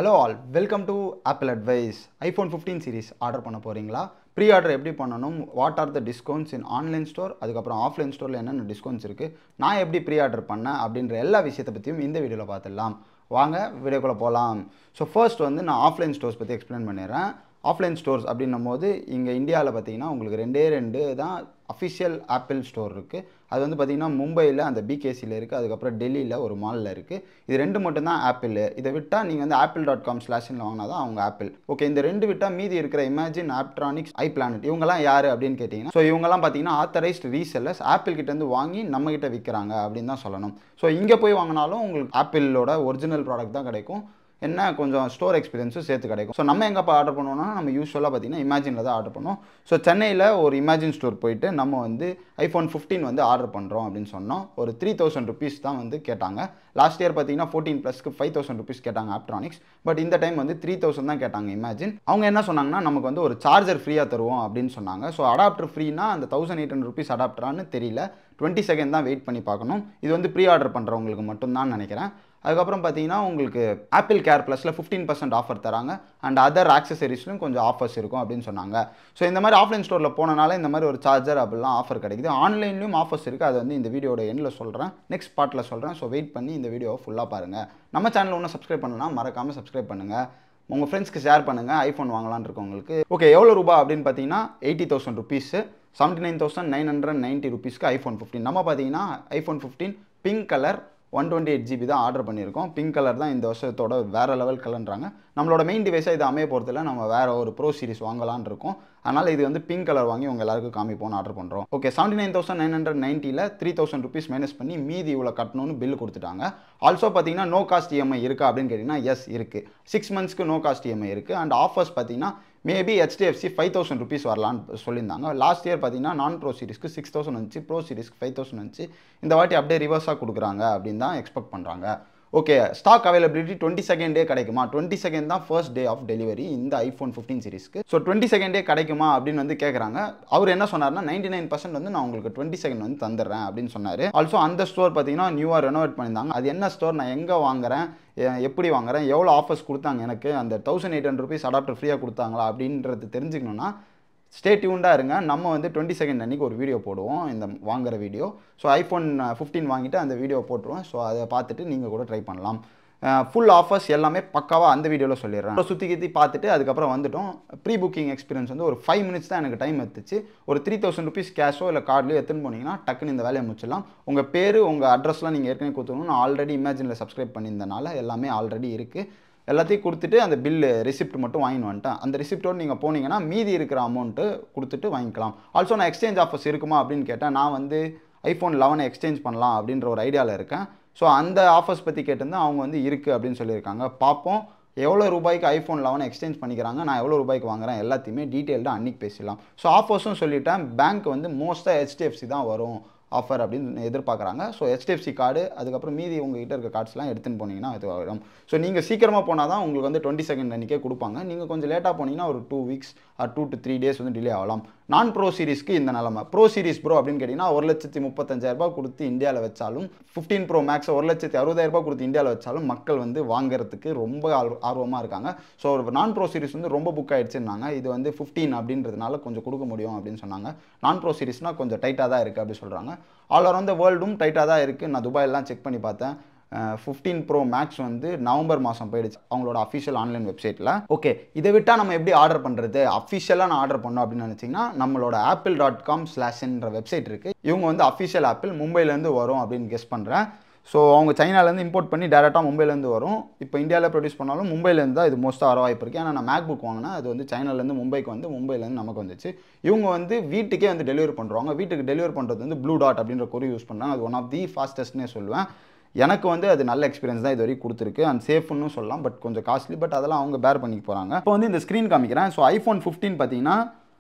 hello all welcome to Apple advice iPhone fifteen series order பண்ண போகிறீங்களா pre order எப்படி பண்ணணும் what are the discounts in online store அதுக்கப்புறம் offline ஸ்டோரில் என்னென்ன டிஸ்கவுண்ட்ஸ் இருக்குது நான் எப்படி ப்ரீ ஆர்டர் பண்ணேன் அப்படின்ற எல்லா விஷயத்தை பற்றியும் இந்த வீடியோவில் பார்த்துடலாம் வாங்க வீடியோக்குள்ளே போகலாம் ஸோ ஃபர்ஸ்ட் வந்து நான் ஆஃப்லைன் ஸ்டோர்ஸ் பற்றி எக்ஸ்பிளைன் பண்ணிடுறேன் ஆஃப்லைன் ஸ்டோர்ஸ் அப்படின்னும் போது இங்கே இந்தியாவில் பார்த்தீங்கன்னா உங்களுக்கு ரெண்டே ரெண்டு தான் அஃபிஷியல் ஆப்பிள் ஸ்டோர் இருக்குது அது வந்து பார்த்திங்கன்னா மும்பையில் அந்த பிகேசியில் இருக்குது அதுக்கப்புறம் டெல்லியில் ஒரு மாலில் இருக்குது இது ரெண்டு மட்டும்தான் ஆப்பிள் இதை விட்டால் நீங்கள் வந்து ஆப்பிள் டாட் காம் ஸ்லாஷில் வாங்கினா தான் அவங்க ஆப்பிள் ஓகே இந்த ரெண்டு விட்டால் மீதி இருக்கிற இமேஜின் ஆப்ட்ரானிக்ஸ் ஐ பிளானட் இவங்கெல்லாம் யார் அப்படின்னு கேட்டிங்கன்னா ஸோ இவங்கெல்லாம் பார்த்தீங்கன்னா ஆத்தரைஸ்ட் ரீசெல்லர்ஸ் ஆப்பிள் கிட்டேருந்து வாங்கி நம்மக்கிட்ட விற்கிறாங்க அப்படின்னு தான் சொல்லணும் ஸோ இங்கே போய் வாங்கினாலும் உங்களுக்கு ஆப்பிளோட ஒரிஜினல் ப்ராடக்ட் தான் கிடைக்கும் என்ன கொஞ்சம் ஸ்டோர் எக்ஸ்பீரியன்ஸும் சேர்த்து கிடைக்கும் ஸோ நம்ம எங்கப்போ ஆர்டர் பண்ணுவோம்னா நம்ம யூஸ்வலாக பார்த்தீங்கன்னா இமேஜினில் தான் ஆர்டர் பண்ணுவோம் ஸோ சென்னையில் ஒரு இமேஜின் ஸ்டோர் போயிட்டு நம்ம வந்து ஐஃபோன் ஃபிஃப்டீன் வந்து ஆர்டர் பண்ணுறோம் அப்படின்னு சொன்னோம் ஒரு த்ரீ தௌசண்ட் ருபீஸ் தான் வந்து கேட்டாங்க லாஸ்ட் இயர் பார்த்தீங்கன்னா ஃபோர்டீன் ப்ளஸ்க்கு ஃபைவ் தௌசண்ட் ருபீஸ் கேட்டாங்க ஆப்ட்ரானிக்ஸ் பட் இந்த டைம் வந்து த்ரீ தௌசண்ட் தான் கேட்டாங்க இமேஜின் அவங்க என்ன சொன்னாங்கன்னா நமக்கு வந்து ஒரு சார்ஜர் ஃப்ரீயாக தருவோம் அப்படின்னு சொன்னாங்க ஸோ அடாப்டர் ஃப்ரீனா அந்த தௌசண்ட் எயிட் ஹண்ட்ரட் ருபீஸ் அடாப்டரான்னு தெரியல டுவெண்ட்டி செகண்ட் தான் வெயிட் பண்ணி பார்க்கணும் இது வந்து ப்ரீ ஆர்டர் பண்ணுறவங்களுக்கு மட்டும்தான் நினைக்கிறேன் அதுக்கப்புறம் பார்த்தீங்கன்னா உங்களுக்கு ஆப்பிள் கேர் ப்ளஸில் ஃபிஃப்டீன் பர்சன்ட் ஆஃபர் தராங்க அண்ட் அதர் ஆக்சசரிஸ்லையும் கொஞ்சம் ஆஃபர்ஸ் இருக்கும் அப்படின்னு சொன்னாங்க ஸோ இந்த மாதிரி ஆஃப்லைன் ஸ்டோரில் போனனால இந்த மாதிரி ஒரு சார்ஜர் அப்படிலாம் ஆஃபர் கிடைக்குது ஆன்லைன்லையும் ஆஃபர்ஸ் இருக்குது அது வந்து இந்த வீடியோட எண்டில் சொல்கிறேன் நெக்ஸ்ட் பார்ட்டில் சொல்கிறேன் ஸோ வெயிட் பண்ணி இந்த வீடியோவை ஃபுல்லாக பாருங்கள் நம்ம சேனல் ஒன்றும் சப்ஸ்கிரைப் பண்ணலாம் மறக்காமல் சப்ஸ்கிரைப் பண்ணுங்கள் உங்கள் ஃப்ரெண்ட்ஸ்க்கு ஷேர் பண்ணுங்கள் ஐஃபோன் வாங்கலான் இருக்கவங்களுக்கு ஓகே எவ்வளோ ரூபா அப்படின்னு பார்த்தீங்கன்னா eighty thousand rupees seventy nine thousand nine hundred ninety ருபீஸ்க்கு ஐஃபோன் ஃபிஃப்டீன் நம்ம பார்த்தீங்கன்னா iPhone fifteen pink colour one twenty eight GB தான் ஆர்டர் பண்ணியிருக்கோம் பிங்க் கலர் தான் இந்த வருஷத்தோட வேறு லெவல் கலர்ன்றாங்க நம்மளோட மெயின் டிவைஸாக இது அமைய போகிறதுல நம்ம வேறு ஒரு ப்ரோ சீரிஸ் வாங்கலான் இருக்கோம் அதனால் இது வந்து பிங்க் கலர் வாங்கி உங்கள் எல்லாருக்கும் காமிப்போம்னு ஆர்டர் பண்ணுறோம் okay seventy nine thousand nine hundred நைன்ட்டியில் த்ரீ தௌசண்ட் ருபீஸ் மைனஸ் பண்ணி மீதி இவ்வளோ கட்டணும்னு பில் கொடுத்துட்டாங்க ஆல்சோ பார்த்தீங்கன்னா நோ காஸ்ட் இஎம்ஐ இருக்கா அப்படின்னு கேட்டிங்கன்னா எஸ் இருக்குது சிக்ஸ் மந்த்ஸ்க்கு நோ காஸ்ட் இஎம்ஐ இருக்குது அண்ட் ஆஃபர்ஸ் பார்த்தீங்கன்னா maybe HDFC five thousand rupees வரலான்னு சொல்லியிருந்தாங்க லாஸ்ட் இயர் பார்த்தீங்கன்னா நான் ப்ரோ சீரிஸ்க்கு சிக்ஸ் தௌசண்ட் வந்துச்சு ப்ரோ சீரிஸ்க்கு ஃபைவ் தௌசண்ட் வந்துச்சு இந்த வாட்டி அப்படியே ரிவர்ஸாக கொடுக்குறாங்க அப்படின்னு தான் எக்ஸ்பெக்ட் பண்ணுறாங்க okay stock availability twenty second day கிடைக்குமா டுவெண்ட்டி செகண்ட் தான் ஃபர்ஸ்ட் டே ஆஃப் டெலிவரி இந்த ஐஃபோன் ஃபிஃப்டீன் சீரிஸ்க்கு ஸோ டுவெண்ட்டி செகண்ட் டே கிடைக்குமா அப்படின்னு வந்து கேட்குறாங்க அவர் என்ன சொன்னார்னா நைன்டி நைன் பர்சன்ட் வந்து நான் உங்களுக்கு டுவெண்ட்டி செகண்ட் வந்து தந்துடுறேன் அப்படின்னு சொன்னார் ஆல்சோ அந்த ஸ்டோர் பார்த்தீங்கன்னா நியூவாக ரெனோவேட் பண்ணியிருந்தாங்க அது என்ன ஸ்டோர் நான் எங்கே வாங்குறேன் எப்படி வாங்குறேன் எவ்வளோ ஆஃபர்ஸ் கொடுத்தாங்க எனக்கு அந்த thousand eight hundred rupees adapter ஃப்ரீயாக கொடுத்தாங்களா அப்படின்றது தெரிஞ்சுக்கணுன்னா ஸ்டே டியூண்டாக இருங்க நம்ம வந்து டுவெண்ட்டி செகண்ட் அன்றைக்கி ஒரு வீடியோ போடுவோம் இந்த வாங்குற வீடியோ ஸோ ஐஃபோன் ஃபிஃப்டீன் வாங்கிட்டு அந்த வீடியோ போட்டுருவோம் ஸோ அதை பார்த்துட்டு நீங்கள் கூட ட்ரை பண்ணலாம் ஃபுல் ஆஃபர்ஸ் எல்லாமே பக்காவாக அந்த வீடியோவில் சொல்லிடுறேன் சுற்றி கித்தி பார்த்துட்டு அதுக்கப்புறம் வந்துட்டோம் ப்ரீ புக்கிங் எக்ஸ்பீரியன்ஸ் வந்து ஒரு ஃபைவ் மினிட்ஸ் தான் எனக்கு டைம் எடுத்துச்சு ஒரு த்ரீ தௌசண்ட் ருபீஸ் கேஷோ இல்லை கார்ட்லையோ எடுத்துன்னு போனீங்கன்னா டக்குன்னு இந்த வேலையை முடிச்சிடலாம் உங்கள் பேர் உங்கள் அட்ரஸ்லாம் நீங்கள் ஏற்கனவே கொடுத்துருணும் நான் ஆல்ரெடி இமேஜினில் சப்ஸ்கிரைப் பண்ணியிருந்தனால எல்லாமே ஆல்ரெடி இருக்குது எல்லாத்தையும் கொடுத்துட்டு அந்த பில்லு ரிசிப்ட் மட்டும் வாங்கிட்டு வந்துட்டேன் அந்த ரிசிப்டோடு நீங்கள் போனீங்கன்னா மீதி இருக்கிற அமௌண்ட்டு கொடுத்துட்டு வாங்கிக்கலாம் ஆல்சோ நான் எக்ஸ்சேஞ்ச் ஆஃபர்ஸ் இருக்குமா அப்படின்னு கேட்டேன் நான் வந்து ஐஃபோன் லெவனை எக்ஸ்சேஞ்ச் பண்ணலாம் அப்படின்ற ஒரு ஐடியாவில் இருக்கேன் ஸோ அந்த ஆஃபர்ஸ் பற்றி கேட்டிருந்தா அவங்க வந்து இருக்குது அப்படின்னு சொல்லியிருக்காங்க பார்ப்போம் எவ்வளோ ரூபாய்க்கு ஐஃபோன் லெவன் எக்ஸ்சேஞ்ச் பண்ணிக்கிறாங்க நான் எவ்வளோ ரூபாய்க்கு வாங்குறேன் எல்லாத்தையுமே டீட்டெயில்டாக அன்றைக்கி பேசிடலாம் ஸோ ஆஃபர்ஸும் சொல்லிட்டேன் பேங்க் வந்து மோஸ்ட்டாக ஹெச்டிஎஃப்சி தான் வரும் ஆஃபர் அப்படின்னு எதிர்பார்க்குறாங்க ஸோ ஹெச்டிஎஃப்சி கார்டு அதுக்கப்புறம் மீதி உங்ககிட்ட இருக்க கார்ட்ஸ்லாம் எடுத்துன்னு போனீங்கன்னா அது வரும் ஸோ நீங்கள் சீக்கிரமாக போனால் தான் உங்களுக்கு வந்து டுவெண்ட்டி செகண்ட் அன்றைக்கே கொடுப்பாங்க நீங்கள் கொஞ்சம் லேட்டாக போனீங்கன்னா ஒரு two weeks or two to three days வந்து டிலே ஆகலாம் நான் ப்ரோ சீரிஸ்க்கு இந்த நிலமை ப்ரோ சீரிஸ் ப்ரோ அப்படின்னு கேட்டிங்கன்னா ஒரு லட்சத்தி முப்பத்தஞ்சாயிரரூபா கொடுத்து இந்தியாவில் வச்சாலும் ஃபிஃப்டீன் ப்ரோ மேக்ஸ் ஒரு லட்சத்தி அறுபதாயிரரூபா கொடுத்து இந்தியாவில் வச்சாலும் மக்கள் வந்து வாங்குறதுக்கு ரொம்ப ஆர்வமாக இருக்காங்க ஸோ ஒரு நான் ப்ரோ சீரிஸ் வந்து ரொம்ப புக் ஆகிடுச்சுன்னாங்க இது வந்து ஃபிஃப்டீன் அப்படின்றதுனால கொஞ்சம் கொடுக்க முடியும் அப்படின்னு சொன்னாங்க நான் ப்ரோ சீரிஸ்னால் கொஞ்சம் டைட்டாக தான் இருக்குது அப்படின்னு சொல்கிறாங்க ஆல் அரௌண்ட் த வேர்ல்டும் டைட்டாக தான் இருக்குது நான் துபாயெல்லாம் செக் பண்ணி பார்த்தேன் ஃபிஃப்டீன் ப்ரோ மேக்ஸ் வந்து நவம்பர் மாதம் போயிடுச்சு அவங்களோட அஃபிஷியல் ஆன்லைன் வெப்சைட்டில் ஓகே இதை விட்டால் நம்ம எப்படி ஆர்டர் பண்ணுறது அஃபிஷியலாக நான் ஆர்டர் பண்ணோம் அப்படின்னு நினச்சிங்கன்னா நம்மளோட ஆப்பிள் டாட் காம் ஸ்லாஷ்ன்ற வெப்சைட் இருக்குது இவங்க வந்து அஃபிஷியல் ஆப்பிள் மும்பைலேருந்து வரும் அப்படின்னு கெஸ் பண்ணுறேன் ஸோ அவங்க சைனாலேருந்து இம்போர்ட் பண்ணி டேரெக்டாக மும்பைலேருந்து வரும் இப்போ இந்தியாவில் ப்ரொடியூஸ் பண்ணாலும் மும்பைலேருந்து தான் இது மோஸ்ட்டாக வர வாய்ப்பு இருக்குது ஏன்னா நான் மேக் புக் வாங்கினேன் அது வந்து சைனாலேருந்து மும்பைக்கு வந்து மும்பைலேருந்து நமக்கு வந்துச்சு இவங்க வந்து வீட்டுக்கே வந்து டெலிவரி பண்ணுறாங்க வீட்டுக்கு டெலிவரி பண்ணுறது வந்து ப்ளூ டாட் அப்படின்ற குறி யூஸ் பண்ணுறாங்க அது ஒன் ஆஃப் தி ஃபாஸ்டஸ்ட்னே சொல்லுவேன் எனக்கு வந்து அது நல்ல எக்ஸ்பீரியன்ஸ் தான் இது வரைக்கும் கொடுத்துருக்கு அண்ட் சேஃப்னு சொல்லலாம் பட் கொஞ்சம் காஸ்ட்லி பட் அதெல்லாம் அவங்க பேர் பண்ணிக்க போகிறாங்க இப்போ வந்து இந்த ஸ்க்ரீன் காமிக்கிறேன் ஸோ ஐஃபோன் ஃபிஃப்டீன் பார்த்தீங்கன்னா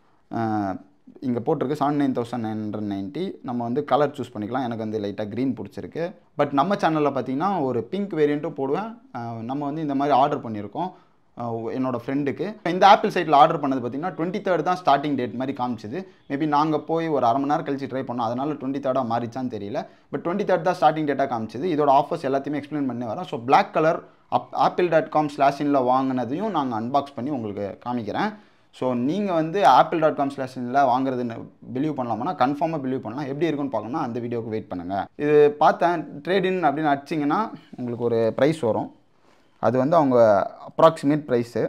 இங்கே போட்டிருக்கு seven nine thousand nine hundred ninety நம்ம வந்து கலர் சூஸ் பண்ணிக்கலாம் எனக்கு வந்து லைட்டாக க்ரீன் பிடிச்சிருக்கு பட் நம்ம சேனலில் பார்த்தீங்கன்னா ஒரு பிங்க் வேரியண்ட்டும் போடுவேன் நம்ம வந்து இந்த மாதிரி ஆர்டர் பண்ணியிருக்கோம் என்னோட ஃப்ரெண்டுக்கு இந்த ஆப்பிள் சைட்டில் ஆர்டர் பண்ணது பார்த்தீங்கன்னா டுவெண்ட்டி தேர்ட் தான் ஸ்டார்டிங் டேட் மாதிரி காமிச்சிது மேபி நாங்கள் போய் ஒரு அரை மணி நேரம் கழிச்சு ட்ரை பண்ணோம் அதனால் டுவெண்ட்டி தேர்டாக மாறிச்சான்னு தெரியல பட் டுவெண்ட்டி தேர்ட் தான் ஸ்டார்டிங் டேட்டாக காமிச்சிது இதோட ஆஃபர்ஸ் எல்லாத்தையுமே எக்ஸ்பிளைன் பண்ணி வரேன் so black colour up Apple dot com ஸ்லாஷினில் வாங்கினதையும் நாங்கள் அன்பாக்ஸ் பண்ணி உங்களுக்கு காமிக்கிறேன் ஸோ நீங்கள் வந்து ஆப்பிள் டாட் காம் ஸ்லாஷினில் வாங்குறது பிலீவ் பண்ணலாமா கன்ஃபார்மாக பிலீவ் பண்ணலாம் எப்படி இருக்குன்னு பார்க்கணும்னா அந்த வீடியோக்கு வெயிட் பண்ணுங்கள் இது பார்த்தேன் ட்ரேடின் அப்படின்னு அடிச்சிங்கன்னா உங்களுக்கு ஒரு ப்ரைஸ் வரும் அது வந்து அவங்க அப்ராக்சிமேட் ப்ரைஸு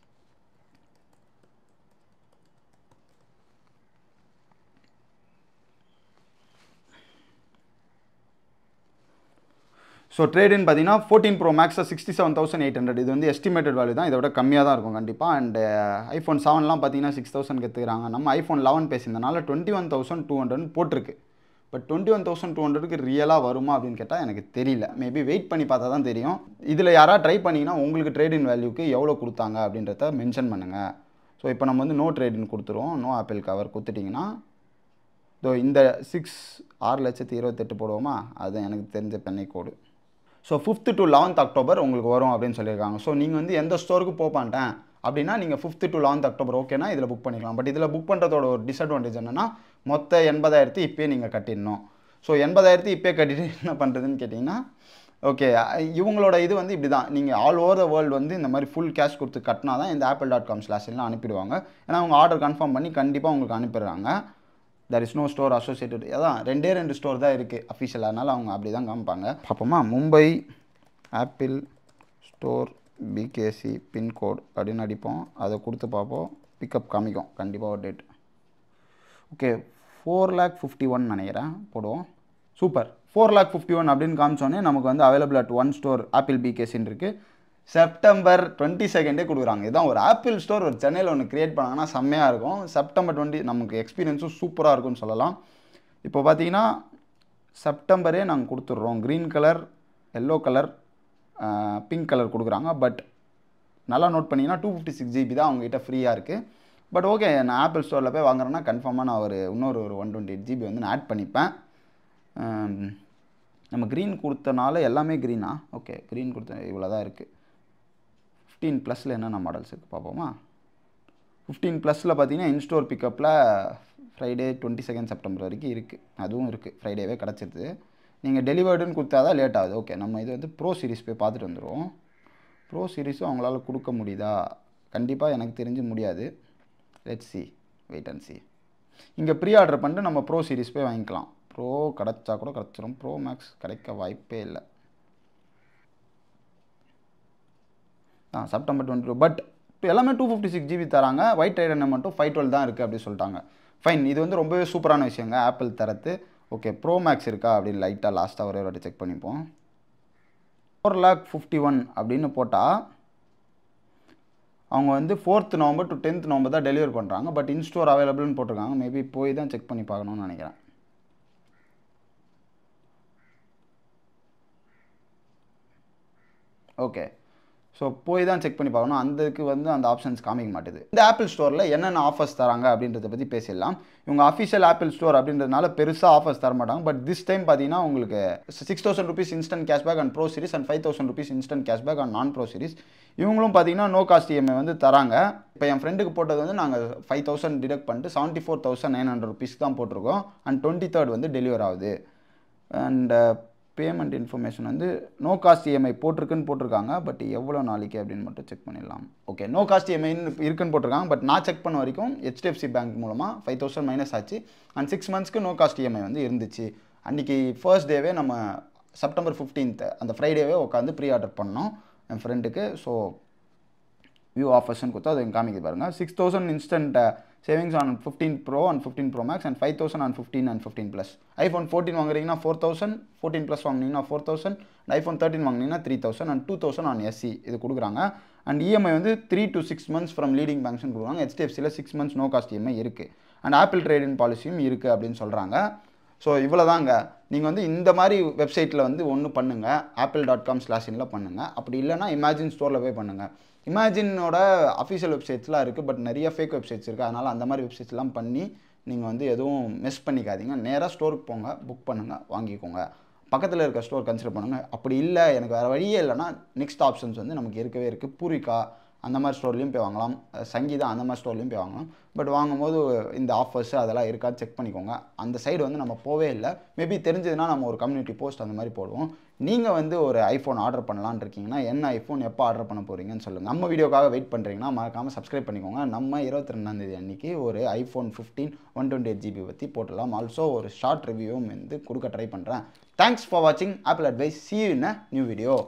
ஸோ ட்ரேடுன்னு பார்த்தீங்கன்னா ஃபோர்டீன் ப்ரோ மேக்ஸில் sixty seven thousand eight hundred இது வந்து எஸ்டிமேட்டட் வேல்யூ தான் இதை விட கம்மியாக தான் இருக்கும் கண்டிப்பாக அண்ட் ஐஃபோன் செவன்லாம் பார்த்தீங்கன்னா சிக்ஸ் தௌசண்ட் எடுத்துக்கிறாங்க நம்ம ஐஃபோன் லெவன் பேசியிருந்தனால twenty one thousand two hundred போட்டிருக்கு but twenty one thousand two ஹண்ட்ரடுக்கு ரியலாக வருமா அப்படின்னு கேட்டால் எனக்கு தெரியல மேபி வெயிட் பண்ணி பார்த்தா தான் தெரியும் இதில் யாராவது ட்ரை பண்ணிங்கன்னா உங்களுக்கு ட்ரேடின் வேல்யூக்கு எவ்வளோ கொடுத்தாங்க அப்படின்றத மென்ஷன் பண்ணுங்கள் ஸோ இப்போ நம்ம வந்து நோ ட்ரேடின் கொடுத்துருவோம் நோ ஆப்பிள் கவர் கொடுத்துட்டிங்கன்னா இதோ இந்த சிக்ஸ் ஆறு லட்சத்தி இருபத்தெட்டு போடுவோமா அது எனக்கு தெரிஞ்ச பெண்ணை code so fifth to eleventh October உங்களுக்கு வரும் அப்படின்னு சொல்லியிருக்காங்க ஸோ நீங்கள் வந்து எந்த ஸ்டோருக்கு போப்பான்ட்டேன் அப்படின்னா நீங்கள் ஃபிஃப்த்து டு லெவன்த் அக்டோபர் ஓகேனா இதில் புக் பண்ணிக்கலாம் பட் இதில் புக் பண்ணுறதோட ஒரு டிஸ்அட்வான்டேஜ் என்னென்னா மொத்த எண்பதாயிரத்தி இப்போயே நீங்கள் கட்டிடணும் ஸோ எண்பதாயிரத்தி இப்போயே கட்டிட்டு என்ன பண்ணுறதுன்னு கேட்டிங்கன்னா ஓகே இவங்களோட இது வந்து இப்படி தான் நீங்கள் ஆல் ஓவர் த வேர்ல்டு வந்து இந்த மாதிரி ஃபுல் கேஷ் கொடுத்து கட்டினா தான் இந்த ஆப்பிள் டாட் காம் ஸ்லாஷ்லாம் அனுப்பிடுவாங்க ஏன்னா அவங்க ஆர்டர் கன்ஃபார்ம் பண்ணி கண்டிப்பாக உங்களுக்கு அனுப்பிடுறாங்க there is no store associated அதான் ரெண்டே ரெண்டு ஸ்டோர் தான் இருக்குது அஃபிஷியல் அதனால் அவங்க அப்படி தான் காமிப்பாங்க பார்ப்போமா Mumbai Apple store BKC pincode அப்படின்னு அடிப்போம் அதை கொடுத்து பார்ப்போம் பிக்கப் காமிக்கும் கண்டிப்பாக ஒரு date okay four lakh fifty one நினைக்கிறேன் போடுவோம் super four lakh fifty one அப்படின்னு காமிச்சோன்னே நமக்கு வந்து available at one store Apple பிகேசின்னு இருக்குது செப்டம்பர் டுவெண்ட்டி செகண்டே கொடுக்குறாங்க இதான் ஒரு ஆப்பிள் ஸ்டோர் ஒரு சென்னையில் ஒன்று க்ரியேட் பண்ணாங்கன்னா செம்மையாக இருக்கும் செப்டம்பர் டுவெண்ட்டி நமக்கு எக்ஸ்பீரியன்ஸும் சூப்பராக இருக்கும்னு சொல்லலாம் இப்போ பார்த்தீங்கன்னா செப்டம்பரே நாங்கள் கொடுத்துட்றோம் green colour yellow colour pink colour கொடுக்குறாங்க பட் நல்லா நோட் பண்ணிங்கன்னா டூ ஃபிஃப்டி சிக்ஸ் ஜிபி தான் அவங்ககிட்ட ஃப்ரீயாக இருக்குது பட் ஓகே நான் ஆப்பிள் ஸ்டோரில் போய் வாங்குறேன்னா கன்ஃபார்மாக நான் ஒரு இன்னொரு ஒரு ஒன் டுவெண்ட்டி எயிட் ஜிபி வந்து நான் ஆட் பண்ணிப்பேன் நம்ம க்ரீன் கொடுத்தனால எல்லாமே க்ரீனா ஓகே க்ரீன் கொடுத்த இவ்வளோ தான் இருக்குது ஃபிஃப்டீன் ப்ளஸில் என்னென்ன மாடல்ஸ் இருக்குது பார்ப்போமா ஃபிஃப்டீன் ப்ளஸில் பார்த்தீங்கன்னா இன்ஸ்டோர் பிக்கப்பில் ஃப்ரைடே டுவெண்ட்டி செகண்ட் செப்டம்பர் வரைக்கும் இருக்குது அதுவும் இருக்குது ஃப்ரைடேவே கிடச்சிருது நீங்கள் டெலிவர்டுன்னு கொடுத்தா தான் லேட் ஆகுது ஓகே நம்ம இது வந்து ப்ரோ சீரிஸ் போய் பார்த்துட்டு வந்துடுவோம் ப்ரோ சீரிஸும் அவங்களால கொடுக்க முடியுதா கண்டிப்பாக எனக்கு தெரிஞ்சு முடியாது let see wait and see இங்கே ப்ரீ ஆர்டர் பண்ணிட்டு நம்ம ப்ரோ சீரிஸ் போய் வாங்கிக்கலாம் ப்ரோ கிடச்சா கூட கிடச்சிரும் ப்ரோ மேக்ஸ் கிடைக்க வாய்ப்பே இல்லை ah September twenty two but இப்போ எல்லாமே டூ ஃபிஃப்டி சிக்ஸ் ஜிபி தராங்க ஒயிட் ரைடர் மட்டும் ஃபைவ் டுவெல் தான் இருக்குது அப்படி சொல்லிட்டாங்க ஃபைன் இது வந்து ரொம்பவே சூப்பரான விஷயங்க ஆப்பிள் தரத்து ஓகே ப்ரோ மேக்ஸ் இருக்கா அப்படின்னு லைட்டாக லாஸ்ட்டாக ஒரே வாட்டி செக் பண்ணிப்போம் ஃபோர் லேக் ஃபிஃப்டி ஒன் அப்படின்னு போட்டால் அவங்க வந்து fourth November to tenth November தான் டெலிவரி பண்ணுறாங்க பட் இன்ஸ்டோர் அவைலபிள்னு போட்டிருக்காங்க மேபி போய் தான் செக் பண்ணி பார்க்கணும்னு நினைக்கிறேன் ஓகே ஸோ போய் தான் செக் பண்ணி பார்க்கணும் அந்தக்கு வந்து அந்த ஆப்ஷன்ஸ் காமிக்க மாட்டேது இந்த ஆப்பிள் ஸ்டோரில் என்னென்ன ஆஃபர்ஸ் தராங்க அப்படின்றத பற்றி பேசிடலாம் இவங்க அஃபிஷியல் ஆப்பிள் ஸ்டோர் அப்படின்றதுனால பெருசாக ஆஃபர்ஸ் தர மாட்டாங்க பட் திஸ் டைம் பார்த்தீங்கன்னா உங்களுக்கு six thousand rupees instant cashback and pro series and five thousand rupees instant cashback and non pro series இவங்களும் பார்த்தீங்கன்னா நோ காஸ்ட் இஎம்ஐ வந்து தராங்க இப்போ என் ஃப்ரெண்டுக்கு போட்டது வந்து நாங்கள் ஃபைவ் தௌசண்ட் டிடக்ட் பண்ணிட்டு seventy four thousand nine hundred rupees தான் போட்டிருக்கோம் அண்ட் டுவெண்ட்டி தேர்ட் வந்து டெலிவர் ஆகுது அண்ட் பேமெண்ட் இன்ஃபர்மேஷன் வந்து நோ காஸ்ட் இஎம்ஐ போட்டிருக்குன்னு போட்டிருக்காங்க பட் எவ்வளோ நாளைக்கு அப்படின்னு மட்டும் செக் பண்ணிடலாம் ஓகே நோ காஸ்ட் இஎம்ஐன்னு இருக்குன்னு போட்டிருக்காங்க பட் நான் செக் பண்ண வரைக்கும் ஹெச்டிஎஃப்சி பேங்க் மூலமாக ஃபைவ் தௌசண்ட் மைனஸ் ஆச்சு அண்ட் சிக்ஸ் மந்த்ஸ்க்கு நோ காஸ்ட் இஎம்ஐ வந்து இருந்துச்சு அன்றைக்கி ஃபர்ஸ்ட் டேவே நம்ம செப்டம்பர் ஃபிஃப்டீன்த் அந்த ஃப்ரைடேவே உட்காந்து ப்ரீ ஆர்டர் பண்ணோம் என் ஃப்ரெண்டுக்கு ஸோ வியூ ஆஃபர்ஸ்னு கொடுத்தா அது காமிக்க பாருங்கள் six thousand instant savings on fifteen pro and fifteen pro max and five thousand and fifteen and fifteen plus iPhone fourteen வாங்குறீங்கன்னா ஃபோர் தௌசண்ட் ஃபோர்டீன் ப்ளஸ் வாங்கினீங்கன்னா ஃபோர் தௌசண்ட் ஐஃபோன் தேர்ட்டின் வாங்கினீங்கன்னா three thousand and two thousand on SE இது கொடுக்குறாங்க and EMI வந்து three to six months from leading பேங்க்ஸ்னு கொடுக்குறாங்க ஹெச்டிஎஃப்சியில் six months no cost EMI இருக்குது அண்ட் ஆப்பிள் ட்ரேடிங் பாலிசியும் இருக்குது அப்படின்னு சொல்கிறாங்க ஸோ இவ்வளோ தாங்க நீங்கள் வந்து இந்த மாதிரி வெப்சைட்டில் வந்து ஒன்று பண்ணுங்கள் ஆப்பிள் டாட் காம் ஸ்லாஷினில் பண்ணுங்கள் அப்படி இல்லைனா இமேஜின் ஸ்டோரில் போய் பண்ணுங்கள் இமேஜினோட அஃபிஷியல் வெப்சைட்ஸ்லாம் இருக்குது பட் நிறைய ஃபேக் வெப்சைட்ஸ் இருக்குது அதனால் அந்த மாதிரி வெப்சைட்ஸ்லாம் பண்ணி நீங்கள் வந்து எதுவும் மிஸ் பண்ணிக்காதீங்க நேராக ஸ்டோருக்கு போங்க புக் பண்ணுங்கள் வாங்கிக்கோங்க பக்கத்தில் இருக்க ஸ்டோர் கன்சிடர் பண்ணுங்கள் அப்படி இல்லை எனக்கு வேறு வழியே இல்லைனா நெக்ஸ்ட் ஆப்ஷன்ஸ் வந்து நமக்கு இருக்கவே இருக்குது பூரிகா அந்த மாதிரி ஸ்டோர்லேயும் போய் வாங்கலாம் அஹ் சங்கீதா அந்த மாதிரி ஸ்டோர்லேயும் போய் வாங்கலாம் பட் வாங்கும்போது இந்த ஆஃபர்ஸ் அதெல்லாம் இருக்கா செக் பண்ணிக்கோங்க அந்த சைடு வந்து நம்ம போவே இல்லை மேபி தெரிஞ்சதுன்னா நம்ம ஒரு கம்யூனிட்டி போஸ்ட் அந்த மாதிரி போடுவோம் நீங்கள் வந்து ஒரு ஐஃபோன் ஆர்டர் பண்ணலான்னு இருக்கீங்கன்னா என்ன ஐஃபோன் எப்போ ஆர்டர் பண்ண போகிறீங்கன்னு சொல்லுங்கள் நம்ம வீடியோக்காக வெயிட் பண்ணுறீங்கன்னா மறக்காமல் சப்ஸ்கிரைப் பண்ணிக்கோங்க நம்ம இருபத்தி ரெண்டாந்தேதி அன்னைக்கு ஒரு iPhone fifteen one twenty eight GB பற்றி போட்டுடலாம் ஆல்சோ ஒரு ஷார்ட் ரிவ்யூவும் வந்து கொடுக்க ட்ரை பண்ணுறேன் தேங்க்ஸ் ஃபார் வாட்சிங் apple advice see in a new video